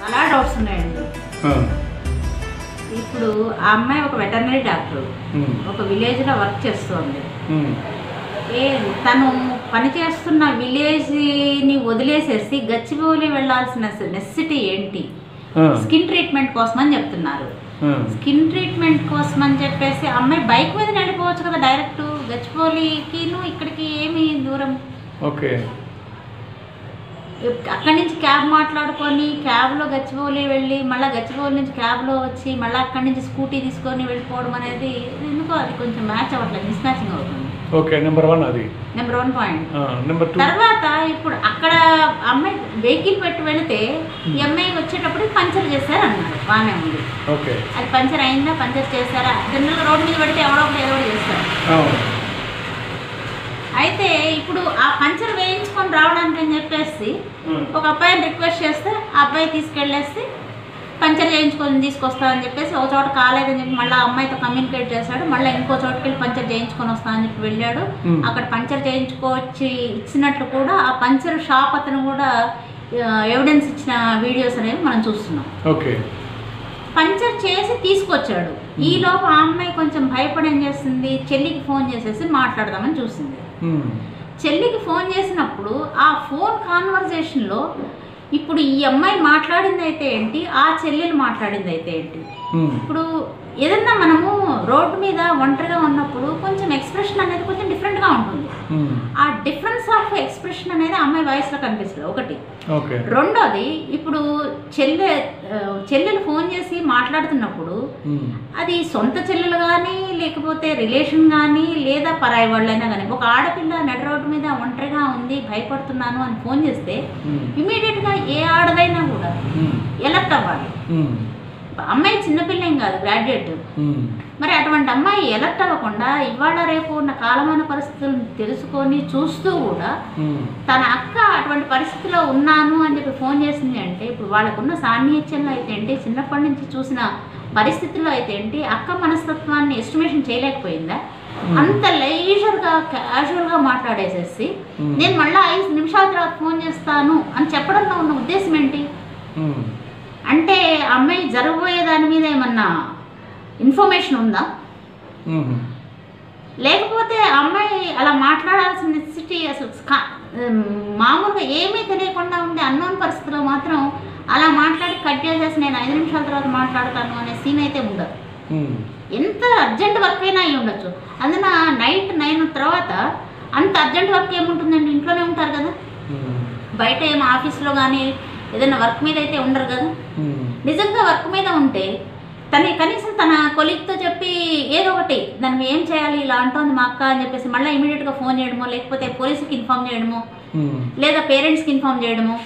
చాలా డౌట్స్ ఉన్నాయండి ఆ, ఇప్పుడు ఆ అమ్మాయి ఒక వెటర్నరీ డాక్టర్ ఉమ్, ఒక విలేజ్లో వర్క్ చేస్తుంది ఉమ్, ఏ తను పనిచేస్తున్న విలేజ్ని వదిలేసేసి గచ్చిబౌలి వెళ్ళాల్సిన నెసెసిటీ ఏంటి ఆ, స్కిన్ ట్రీట్మెంట్ కోసం అని చెప్తున్నారు ఆ, స్కిన్ ట్రీట్మెంట్ కోసం అని చెప్పేసి అమ్మాయి బైక్ మీద వెళ్ళిపోవచ్చు కదా డైరెక్ట్ గచ్చిబౌలికిను ఇక్కడికి ఏమి దూరం ఓకే అక్కడి నుంచి క్యాబ్ మాట్లాడుకొని క్యాబ్లో గచ్చిబౌలి వెళ్ళి మళ్ళీ గచ్చిబౌలి నుంచి క్యాబ్లో వచ్చి మళ్ళీ అక్కడి నుంచి స్కూటీ తీసుకొని వెళ్ళిపోవడం అనేది ఎందుకో అది కొంచెం మ్యాచ్ అవ్వట్లేదు మిస్ మ్యాచింగ్ అవుతుంది ఓకే నెంబర్ వన్ అది నెంబర్ వన్ పాయింట్ ఆ, నెంబర్ టూ తర్వాత ఇప్పుడు అక్కడ అమ్మాయి వెహికల్ పెట్టి వెళితే ఈ అమ్మాయి వచ్చేటప్పుడు పంచర్ చేశారు అన్నారు బాగానే ఉంది ఓకే అది పంచర్ అయిందా పంచర్ చేశారా జనరల్గా రోడ్డు మీద పెడితే ఎవడో ఒకటి ఏదో ఒకటి చేస్తారు అవును అయితే ఇప్పుడు ఆ పంచర్ వేయించుకొని రావడానికి అని చెప్పేసి ఉమ్, ఒక అబ్బాయిని రిక్వెస్ట్ చేస్తే ఆ అబ్బాయి తీసుకెళ్ళేసి పంచర్ చేయించుకొని తీసుకొస్తానని చెప్పేసి ఒక చోట కాలేదని చెప్పి మళ్ళీ ఆ అమ్మాయితో కమ్యూనికేట్ చేశాడు మళ్ళీ ఇంకో చోటుకి వెళ్ళి పంచర్ చేయించుకొని వస్తానని చెప్పి వెళ్ళాడు Hmm. అక్కడ పంచర్ చేయించుకొచ్చి ఇచ్చినట్లు కూడా ఆ పంచర్ షాప్ అతను కూడా ఎవిడెన్స్ ఇచ్చిన వీడియోస్ అనేవి మనం చూస్తున్నాం ఓకే పంచర్ చేసి తీసుకొచ్చాడు ఈలోపు ఆ అమ్మాయి కొంచెం భయపడి ఏం చేస్తుంది చెల్లికి ఫోన్ చేసేసి మాట్లాడదామని చూసింది ఉమ్, చెల్లికి ఫోన్ చేసినప్పుడు ఆ ఫోన్ కాన్వర్జేషన్లో ఇప్పుడు ఈ అమ్మాయి మాట్లాడింది అయితే ఏంటి ఆ చెల్లెలు మాట్లాడింది అయితే ఏంటి ఉమ్, ఇప్పుడు ఏదన్నా మనము రోడ్డు మీద ఒంటరిగా ఉన్నప్పుడు కొంచెం ఎక్స్ప్రెషన్ అనేది కొంచెం డిఫరెంట్గా ఉంటుంది ఉమ్, ఆ డిఫరెన్స్ ఆఫ్ ఎక్స్ప్రెషన్ అనేది ఆ అమ్మాయి వాయిస్లో కనిపిస్తుంది ఒకటి ఓకే రెండోది ఇప్పుడు చెల్లె ఆ, చెల్లెలు ఫోన్ చేసి మాట్లాడుతున్నప్పుడు ఉమ్, అది సొంత చెల్లెలు కానీ లేకపోతే రిలేషన్ కానీ లేదా పరాయి వాళ్ళైనా కానీ ఒక ఆడపిల్ల నడి రోడ్డు మీద ఒంటరిగా ఉంది భయపడుతున్నాను అని ఫోన్ చేస్తే ఉమ్, ఇమీడియట్గా ఏ ఆడదైనా కూడా ఉమ్, ఎలక్ట్ అవ్వాలి ఉమ్, అమ్మాయి చిన్నపిల్ల ఏం కాదు గ్రాడ్యుయేట్ ఉమ్, మరి అటువంటి అమ్మాయి ఎలక్ట్ అవ్వకుండా ఇవాళ రేపు ఉన్న కాలమైన పరిస్థితులను తెలుసుకొని చూస్తూ కూడా ఉమ్, తన అక్క అటువంటి పరిస్థితిలో ఉన్నాను అని చెప్పి ఫోన్ చేసింది అంటే ఇప్పుడు వాళ్ళకున్న సాన్నిహిత్యంలో అయితే ఏంటి చిన్నప్పటి నుంచి చూసిన పరిస్థితుల్లో అయితే ఏంటి అక్క మనస్తత్వాన్ని ఎస్టిమేషన్ చేయలేకపోయిందా అంత లైజర్గా క్యాజువల్గా మాట్లాడేసేసి Hmm. నేను మళ్ళీ ఐదు నిమిషాల తర్వాత ఫోన్ చేస్తాను అని చెప్పడంలో ఉన్న ఉద్దేశం ఏంటి ఉమ్, అంటే అమ్మాయి జరగబోయే దాని మీద ఏమన్నా ఇన్ఫర్మేషన్ ఉందా ఉమ్, లేకపోతే ఆ అమ్మాయి అలా మాట్లాడాల్సిన నెసిటీ అసలు కా- ఉమ్, మామూలుగా ఏమీ తెలియకుండా ఉండే అన్నోన్ పరిస్థితిలో మాత్రం అలా మాట్లాడి కట్ చేసేసి నేను ఐదు నిమిషాల తర్వాత మాట్లాడతాను అనే సీన్ అయితే ఉండదు ఉమ్, ఎంత అర్జెంట్ వర్క్ అయినా అయి ఉండొచ్చు అందున నైట్ నైన్ తర్వాత అంత అర్జెంట్ వర్క్ ఏముంటుందండి ఇంట్లోనే ఉంటారు కదా ఉమ్, బయట ఏం ఆఫీస్లో కానీ ఏదైనా వర్క్ మీద అయితే ఉండరు కదా ఉమ్, నిజంగా వర్క్ మీద ఉంటే తన కనీసం తన కొలీగ్తో చెప్పి ఏదో ఒకటి దానికి ఏం చేయాలి ఇలా అంటోంది మా అక్క అని చెప్పేసి మళ్ళీ ఇమీడియట్గా ఫోన్ చేయడమో లేకపోతే పోలీసుకి ఇన్ఫామ్ చేయడమో ఉమ్, లేదా పేరెంట్స్కి ఇన్ఫామ్ చేయడమో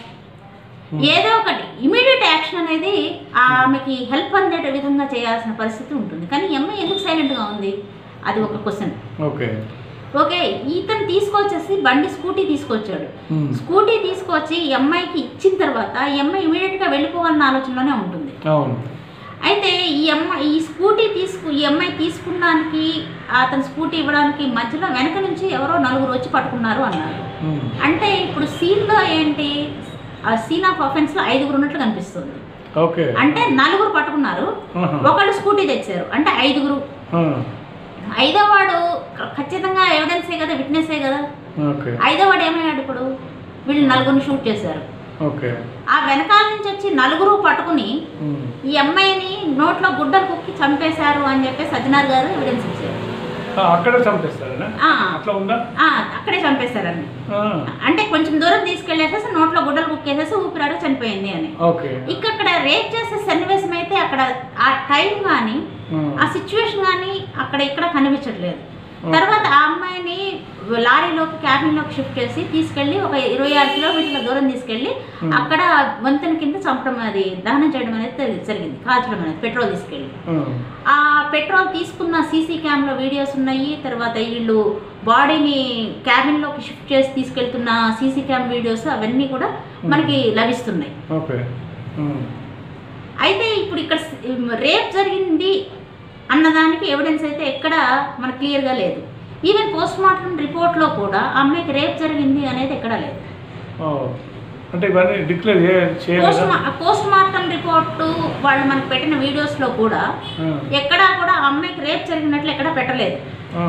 ఏదో ఒకటి ఇమీడియట్ యాక్షన్ అనేది ఆమెకి హెల్ప్ అందే విధంగా చేయాల్సిన పరిస్థితి ఉంటుంది కానీ ఈ అమ్మాయి ఎందుకు సైలెంట్గా ఉంది అది ఒక క్వశ్చన్ ఓకే ఓకే ఇతను తీసుకొచ్చేసి బండి స్కూటీ తీసుకొచ్చాడు ఉమ్, స్కూటీ తీసుకొచ్చి ఈ అమ్మాయికి ఇచ్చిన తర్వాత ఈ అమ్మాయి ఇమీడియట్గా వెళ్ళిపోవాలన్న ఆలోచనలోనే ఉంటుంది అవును అయితే ఈ అమ్మాయి ఈ స్కూటీ తీసుకు ఈ అమ్మాయి తీసుకున్నానికి అతను స్కూటీ ఇవ్వడానికి మధ్యలో వెనక నుంచి ఎవరో నలుగురు వచ్చి పట్టుకున్నారు అన్నారు ఉమ్, అంటే ఇప్పుడు సీన్లో ఏంటి ఆ సీన్ ఆఫ్ అఫెన్స్లో ఐదుగురు ఉన్నట్లు కనిపిస్తుంది ఓకే అంటే నలుగురు పట్టుకున్నారు ఆహా, ఒకళ్ళు స్కూటీ తెచ్చారు అంటే ఐదుగురు ఆ, ఐదో వాడు ఖచ్చితంగా ఎవిడెన్సే కదా విట్నెసే కదా ఓకే ఐదో వాడు ఏమయ్యాడు ఇప్పుడు వీళ్ళు నలుగురిని షూట్ చేశారు ఓకే ఆ వెనకాల నుంచి వచ్చి నలుగురు పట్టుకుని ఉమ్, ఈ అమ్మాయిని నోట్లో గుడ్డలు కుక్కి చంపేశారు అని చెప్పి సజ్జనార్ గారు ఎవిడెన్స్ ఇచ్చారు ఆ, అక్కడే చంపేస్తారా ఆ, అట్లా ఉందా ఆ, అక్కడే చంపేశారని ఆ, అంటే కొంచెం దూరం తీసుకెళ్లేసేసి నోట్లో గుడ్డలు కుక్కేసేసి ఊపిరాడు చనిపోయింది అని ఓకే ఇక్కడ రేప్ చేసే సన్నివేశం అయితే అక్కడ ఆ టైం కానీ ఉమ్, ఆ సిచ్యువేషన్ కానీ అక్కడ ఇక్కడ కనిపించట్లేదు తర్వాత ఆ అమ్మాయిని లారీలోకి క్యాబిన్లోకి షిఫ్ట్ చేసి తీసుకెళ్ళి ఒక ఇరవై ఆరు కిలోమీటర్ల దూరం తీసుకెళ్ళి అక్కడ వంతెన కింద చంపడం అది దహనం చేయడం అనేది తెలి- జరిగింది కాల్చడం అనేది పెట్రోల్ తీసుకెళ్ళి ఉమ్, ఆ పెట్రోల్ తీసుకున్న సీసీ క్యామ్లో వీడియోస్ ఉన్నాయి తర్వాత వీళ్ళు బాడీని క్యాబిన్లోకి షిఫ్ట్ చేసి తీసుకెళ్తున్న సీసీ క్యామ్ వీడియోస్ అవన్నీ కూడా మనకి లభిస్తున్నాయి ఓకే ఉమ్, అయితే ఇప్పుడు ఇక్కడ రేప్ జరిగింది అన్నదానికి ఎవిడెన్స్ అయితే ఎక్కడ మనకు క్లియర్గా లేదు ఈవెన్ పోస్ట్ మార్టం రిపోర్ట్లో కూడా ఆ అమ్మాయికి రేప్ జరిగింది అనేది ఎక్కడా లేదు ఓ అంటే ఇవన్నీ డిక్లేర్ పోస్ట్ చేయలేదా మా- పోస్ట్ మార్టం రిపోర్టు వాళ్ళు మనకు పెట్టిన వీడియోస్లో కూడా ఆ, ఎక్కడా కూడా ఆ అమ్మాయికి రేప్ జరిగినట్లు ఎక్కడ పెట్టలేదు ఆ,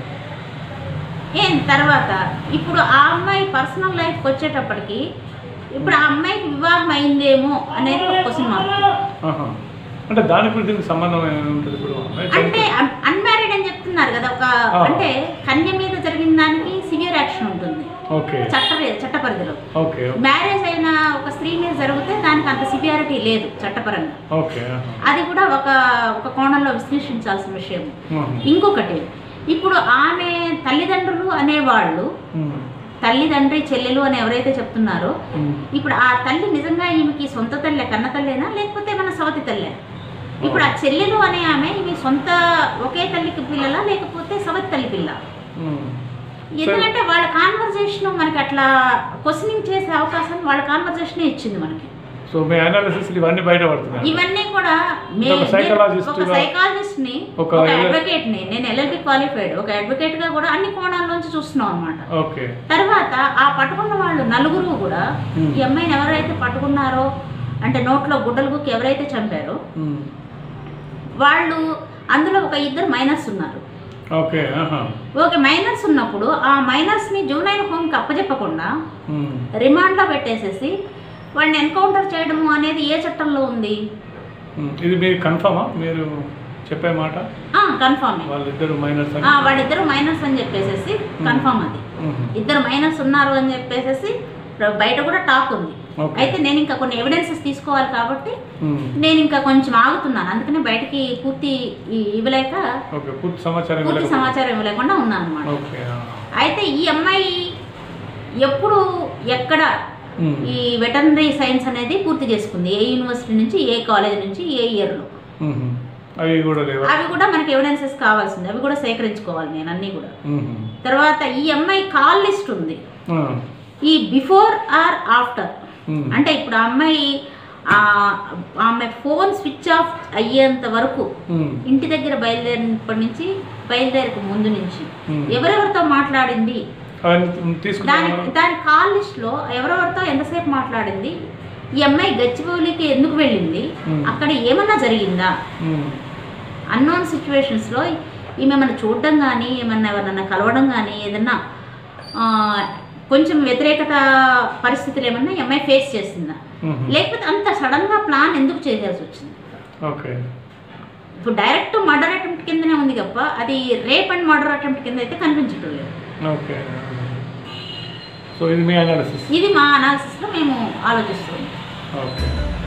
ఏం తర్వాత ఇప్పుడు ఆ అమ్మాయి పర్సనల్ లైఫ్కి వచ్చేటప్పటికి ఇప్పుడు ఆ అమ్మాయికి వివాహం అయిందేమో అనేది ఒక క్వశ్చన్ మార్క్ ఆహా. అంటే దానికి కూడా దీనికి సంబంధం ఏమి ఉంటుంది ఇప్పుడు అమ్మాయి అంటే చనిపో- అన్మ్యారీడ్ అని చెప్తున్నారు కదా ఒక ఆ. అంటే కన్య మీద జరిగిన దానికి సివియర్ యాక్షన్ ఉంటుంది ఓకే చట్ట చట్ట పరిధిలో ఓకే మ్యారేజ్ అయిన ఒక స్త్రీ మీద జరిగితే దానికి అంత సివియారిటీ లేదు చట్టపరంగా ఓకే ఆహా. అది కూడా ఒక ఒక కోణంలో విశ్లేషించాల్సిన విషయం ఆహా. ఇంకొకటి ఇప్పుడు ఆమె తల్లిదండ్రులు అనేవాళ్ళు ఉమ్, తల్లిదండ్రి చెల్లెలు అని ఎవరైతే చెప్తున్నారో ఉమ్, ఇప్పుడు ఆ తల్లి నిజంగా ఈమెకి సొంత తల్లే కన్న తల్లేనా లేకపోతే మన సవతి తల్లే ఇప్పుడు ఆ చెల్లెలు అనే ఆమె ఈమె సొంత ఒకే తల్లికి పిల్లలా లేకపోతే సవతి తల్లి పిల్ల ఉమ్. ఎందుకంటే వాళ్ళ కాన్వర్జేషన్ మనకి అట్లా క్వశ్చనింగ్ చేసే అవకాశం వాళ్ళ కాన్వర్జేషనే ఇచ్చింది మనకి సో మీ అనాలిసిస్ ఇవన్నీ బయటపడుతున్నాయి ఇవన్నీ కూడా మే- ఒక psychologist ఒక గా- సైకాలజిస్ట్ ని ఒక ఒక ele- అడ్వకేట్ ని నేను ఎల్ఎల్బి క్వాలిఫైడ్ ఒక అడ్వకేట్ గా కూడా అన్ని కోణాల్లోంచి చూస్తున్నాం అనమాట ఓకే తర్వాత ఆ పట్టుకున్న వాళ్ళు నలుగురు కూడా Hmm. ఈ అమ్మాయిని ఎవరైతే పట్టుకున్నారో అంటే నోట్లో గుడ్డలు గుక్కి ఎవరైతే చంపారో ఉమ్, వాళ్ళు అందులో ఒక ఇద్దరు మైనర్స్ ఉన్నారు ఓకే ఆహా. ఓకే మైనర్స్ ఉన్నప్పుడు ఆ మైనర్స్ని జూనైన్ హోమ్కి అప్పచెప్పకుండా ఉమ్, రిమాండ్లో పెట్టేసేసి వాళ్ళని ఎన్కౌంటర్ చేయడము అనేది ఏ చట్టంలో ఉంది ఉమ్. ఇది మీరు కన్ఫర్మా మీరు చెప్పే మాట కన్ఫామ్ వాళ్ళిద్దరు మైనర్స్ అని వాళ్ళిద్దరు మైనర్స్ అని చెప్పేసేసి కన్ఫామ్ అది ఉమ్, ఇద్దరు మైనర్స్ ఉన్నారు అని చెప్పేసేసి బయట కూడా టాక్ ఉంది ఓకే అయితే నేను ఇంకా కొన్ని ఎవిడెన్సెస్ తీసుకోవాలి కాబట్టి ఉమ్, నేను ఇంకా కొంచెం ఆగుతున్నాను అందుకనే బయటికి పూర్తి ఈ- ఇవ్వలేక ఓకే పూర్తి సమాచారం పూర్తి ఇవ్వలేకపోతే- సమాచారం ఇవ్వలేకుండా ఉన్నాను అనమాట ఓకే ఆ. అయితే ఈ అమ్మాయి ఎప్పుడు ఎక్కడ ఉమ్, ఈ వెటర్నరీ సైన్స్ అనేది పూర్తి చేసుకుంది ఏ యూనివర్సిటీ నుంచి ఏ కాలేజ్ నుంచి ఏ ఇయర్లో ఉమ్, అవి కూడా లేవా అవి కూడా మనకి ఎవిడెన్సెస్ కావాల్సింది అవి కూడా సేకరించుకోవాలి నేను అన్నీ కూడా ఉమ్, తర్వాత ఈ అమ్మాయి కాల్ లిస్ట్ ఉంది ఆ, ఈ బిఫోర్ ఆర్ ఆఫ్టర్ ఉమ్, అంటే ఇప్పుడు ఆ అమ్మాయి ఆ ఆమె ఫోన్ స్విచ్ ఆఫ్ అయ్యేంత వరకు ఉమ్, ఇంటి దగ్గర బయలుదేరినప్పటి నుంచి బయలుదేరక ముందు నుంచి Hmm. ఎవరెవరితో మాట్లాడింది అవన్నీ దాని తీసుకుంటాం దాని కాల్ లిస్ట్లో ఎవరెవరితో ఎంతసేపు మాట్లాడింది ఈ అమ్మాయి గచ్చిబౌలికి ఎందుకు వెళ్ళింది Hmm. అక్కడ ఏమన్నా జరిగిందా అన్నోన్ సిచ్యువేషన్స్లో ఈమె ఏమన్నా చూడడం కానీ ఏమన్నా ఎవరన్నా కలవడం కానీ ఏదన్నా ఆ, కొంచెం వ్యతిరేకత పరిస్థితులు ఏమన్నా ఈ అమ్మాయి ఫేస్ చేసిందా లేకపోతే అంత సడన్గా ప్లాన్ ఎందుకు చేయాల్సి వచ్చింది ఓకే ఇప్పుడు డైరెక్ట్ మర్డర్ అటెంప్ట్ కిందనే ఉంది తప్ప అది రేప్ అండ్ మర్డర్ అటెంప్ట్ కింద అయితే కనిపించడం లేదు ఓకే సో ఇది మీ అనాలిసిస్ ఇది మా అనాలిసిస్లో మేము ఆలోచిస్తున్నాం ఓకే